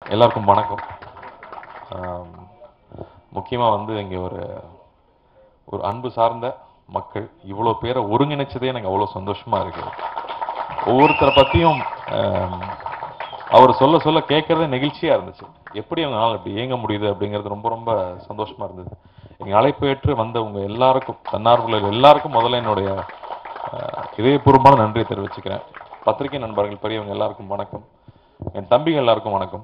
எல்லாருக்கும் வணக்கம் முக்கியமாக வந்து இங்கே ஒரு ஒரு அன்பு சார்ந்த மக்கள் இவ்வளோ பேரை ஒருங்கிணைச்சதே எனக்கு அவ்வளோ சந்தோஷமா இருக்கு ஒவ்வொருத்தரை பற்றியும் அவர் சொல்ல சொல்ல கேட்கறதே நெகிழ்ச்சியா இருந்துச்சு எப்படி அவங்களால இப்படி இயங்க முடியுது அப்படிங்கிறது ரொம்ப ரொம்ப சந்தோஷமா இருந்தது எங்க அழைப்பு ஏற்று வந்த உங்க எல்லாருக்கும் தன்னார்வலர் எல்லாருக்கும் முதல்ல என்னுடைய அஹ், இதயபூர்வமான நன்றியை தெரிவிச்சுக்கிறேன் பத்திரிகை நண்பர்கள் பெரியவங்க எல்லாருக்கும் வணக்கம் என் தம்பிகள் எல்லாருக்கும் வணக்கம்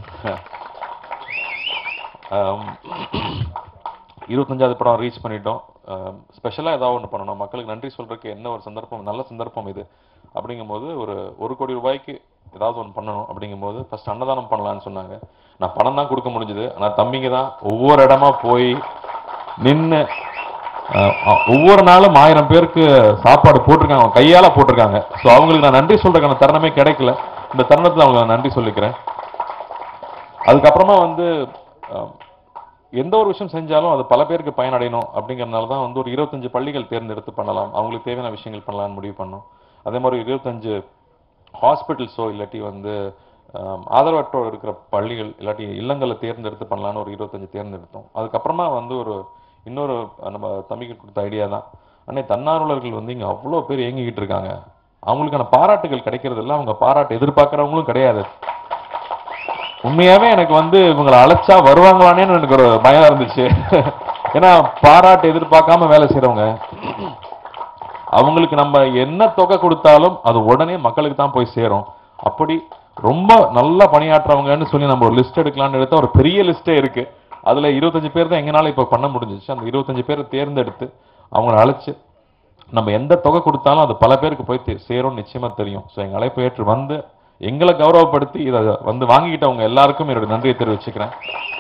ஆம், இருபத்தஞ்சாவது படம் ரீச் பண்ணிட்டோம் ஸ்பெஷலாக ஏதாவது ஒன்று பண்ணணும் மக்களுக்கு நன்றி சொல்றதுக்கு என்ன ஒரு சந்தர்ப்பம் நல்ல சந்தர்ப்பம் இது அப்படிங்கும்போது ஒரு ஒரு கோடி ரூபாய்க்கு ஏதாவது ஒன்று பண்ணணும் அப்படிங்கும்போது ஃபர்ஸ்ட் அன்னதானம் பண்ணலாம்னு சொன்னாங்க நான் பணம் தான் கொடுக்க முடிஞ்சது ஆனால் தம்பிங்க தான் ஒவ்வொரு இடமா போய் நின்று ஒவ்வொரு நாளும் ஆயிரம் பேருக்கு சாப்பாடு போட்டிருக்காங்க அவங்க கையால போட்டிருக்காங்க ஸோ அவங்களுக்கு நான் நன்றி சொல்றதுக்கான தருணமே கிடைக்கல இந்த தருணத்தில் அவங்களுக்கு நான் நன்றி சொல்லிக்கிறேன் அதுக்கப்புறமா வந்து அஹ், எந்த ஒரு விஷயம் செஞ்சாலும் அது பல பேருக்கு பயனடையணும் அப்படிங்கறதுனால தான் வந்து ஒரு இருபத்தஞ்சு பள்ளிகள் தேர்ந்தெடுத்து பண்ணலாம் அவங்களுக்கு தேவையான விஷயங்கள் பண்ணலாம்னு முடிவு பண்ணோம் அதே மாதிரி இருபத்தஞ்சு ஹாஸ்பிட்டல்ஸோ இல்லாட்டி வந்து அஹ், ஆதரவற்றோர் இருக்கிற பள்ளிகள் இல்லாட்டி இல்லங்களை தேர்ந்தெடுத்து பண்ணலாம்னு ஒரு இருபத்தஞ்சு தேர்ந்தெடுத்தோம் அதுக்கப்புறமா வந்து ஒரு இன்னொரு அஹ், நம்ம தம்பிக்கு கொடுத்த ஐடியா தான் அன்னை தன்னார்வலர்கள் வந்து இங்க அவ்வளோ பேர் இயங்கிக்கிட்டு இருக்காங்க அவங்களுக்கான பாராட்டுகள் கிடைக்கிறது இல்ல அவங்க பாராட்டு எதிர்பார்க்கறவங்களும் கிடையாது உண்மையாவே எனக்கு வந்து இவங்களை அழைச்சா வருவாங்களானேன்னு எனக்கு ஒரு பயம் இருந்துச்சு ஏன்னா பாராட்டு எதிர்பார்க்காம வேலை செய்றவங்க அவங்களுக்கு நம்ம என்ன தொகை கொடுத்தாலும் அது உடனே மக்களுக்கு தான் போய் சேரும் அப்படி ரொம்ப நல்லா பணியாற்றுறவங்கன்னு சொல்லி நம்ம ஒரு லிஸ்ட் எடுக்கலாம்னு எடுத்தா ஒரு பெரிய லிஸ்டே இருக்கு அதுல இருபத்தஞ்சு பேர் தான் எங்கனால இப்ப பண்ண முடிஞ்சிச்சு அந்த இருபத்தஞ்சு பேரை தேர்ந்தெடுத்து அவங்கள அழைச்சு நம்ம எந்த தொகை கொடுத்தாலும் அது பல பேருக்கு போய் தே- சேரும் நிச்சயமா தெரியும் ஸோ எங்க அழைப்பு ஏற்று வந்து எங்களை கௌரவப்படுத்தி இதை வந்து வாங்கிக்கிட்டவங்க எல்லாருக்கும் என்னோட நன்றியை தெரிவிச்சுக்கிறேன்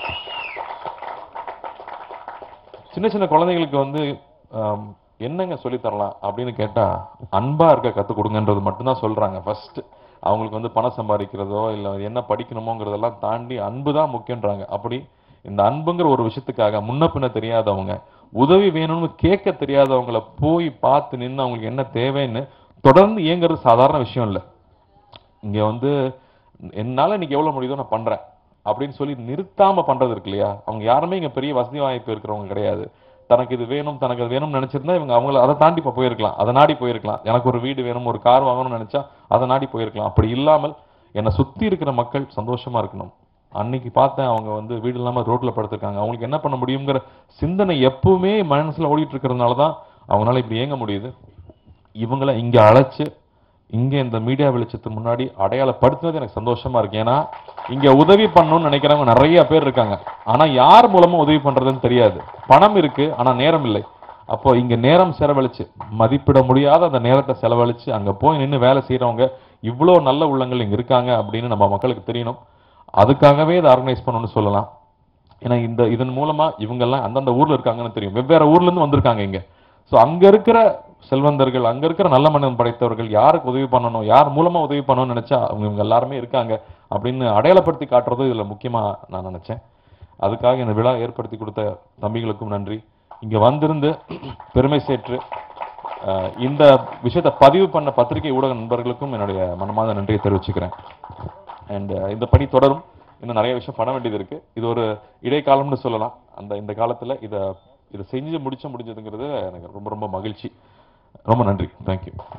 சின்ன சின்ன குழந்தைங்களுக்கு வந்து ஆம், என்னங்க சொல்லித் தரலாம் அப்படின்னு கேட்டா அன்பா இருக்க கத்துக் கொடுங்கன்றது மட்டும்தான் சொல்றாங்க ஃபர்ஸ்ட் அவங்களுக்கு வந்து பணம் சம்பாதிக்கிறதோ இல்ல என்ன படிக்கணுமோங்கிறதெல்லாம் தாண்டி அன்பு தான் முக்கியன்றாங்க அப்படி இந்த அன்புங்கிற ஒரு விஷயத்துக்காக முன்ன பின்ன தெரியாதவங்க உதவி வேணும்னு கேட்க தெரியாதவங்கள போய் பார்த்து நின்று அவங்களுக்கு என்ன தேவைன்னு தொடர்ந்து இயங்குறது சாதாரண விஷயம் இல்லை இங்க வந்து என்னால இன்னைக்கு எவ்வளவு முடியுதோ நான் பண்றேன் அப்படின்னு சொல்லி நிறுத்தாம பண்றது இருக்கு இல்லையா அவங்க யாருமே இங்க பெரிய வசதி வாய்ப்பு இருக்கிறவங்க கிடையாது தனக்கு இது வேணும் தனக்கு அது வேணும்னு நினைச்சிருந்தா இவங்க அவங்கள அதை தாண்டி இப்ப போயிருக்கலாம் அதை நாடி போயிருக்கலாம் எனக்கு ஒரு வீடு வேணும் ஒரு கார் வாங்கணும்னு நினைச்சா அதை நாடி போயிருக்கலாம் அப்படி இல்லாமல் என்னை சுத்தி இருக்கிற மக்கள் சந்தோஷமா இருக்கணும் அன்னைக்கு பார்த்தேன் அவங்க வந்து வீடு இல்லாம ரோட்ல படுத்திருக்காங்க அவங்களுக்கு என்ன பண்ண முடியுங்கிற சிந்தனை எப்பவுமே மனசுல ஓடிட்டு இருக்கிறதுனால தான் அவங்களால இப்படி இயங்க முடியுது இவங்களை இங்க அழைச்சு இங்க இந்த மீடியா வெளிச்சத்து முன்னாடி அடையாளப்படுத்துனது எனக்கு சந்தோஷமா இருக்கு ஏன்னா இங்க உதவி பண்ணணும்னு நினைக்கிறவங்க நிறைய பேர் இருக்காங்க ஆனா யார் மூலமா உதவி பண்றதுன்னு தெரியாது பணம் இருக்கு ஆனா நேரம் இல்லை அப்போ இங்க நேரம் செலவழிச்சு மதிப்பிட முடியாத அந்த நேரத்தை செலவழிச்சு அங்க போய் நின்னு வேலை செய்யறவங்க இவ்வளோ நல்ல உள்ளங்கள் இங்க இருக்காங்க அப்படின்னு நம்ம மக்களுக்கு தெரியணும் அதுக்காகவே இதை ஆர்கனைஸ் பண்ணணும்னு சொல்லலாம் ஏன்னா இந்த இதன் மூலமா இவங்கெல்லாம் அந்தந்த ஊர்ல இருக்காங்கன்னு தெரியும் வெவ்வேறு ஊர்ல இருந்து வந்திருக்காங்க இங்க சோ அங்க இருக்கிற செல்வந்தர்கள் அங்க இருக்கிற நல்ல மனம் படைத்தவர்கள் யாருக்கு உதவி பண்ணணும் யார் மூலமா உதவி பண்ணணும்னு நினைச்சா அவங்க இவங்க எல்லாருமே இருக்காங்க அப்படின்னு அடையாளப்படுத்தி காட்டுறது இதுல முக்கியமா நான் நினைச்சேன் அதுக்காக இந்த விழா ஏற்படுத்தி கொடுத்த தம்பிகளுக்கும் நன்றி இங்க வந்திருந்து பெருமை சேற்று அஹ், இந்த விஷயத்தை பதிவு பண்ண பத்திரிகை ஊடக நண்பர்களுக்கும் என்னுடைய மனமார்ந்த நன்றியை தெரிவிச்சுக்கிறேன் அண்ட் இந்த பணி தொடரும் இன்னும் நிறைய விஷயம் பண்ண வேண்டியது இருக்கு இது ஒரு இடைக்காலம்னு சொல்லலாம் அந்த இந்த காலத்துல இத இதை செஞ்சு முடிச்ச முடிஞ்சதுங்கிறது எனக்கு ரொம்ப ரொம்ப மகிழ்ச்சி ரொம்ப நன்றி தேங்க்யூ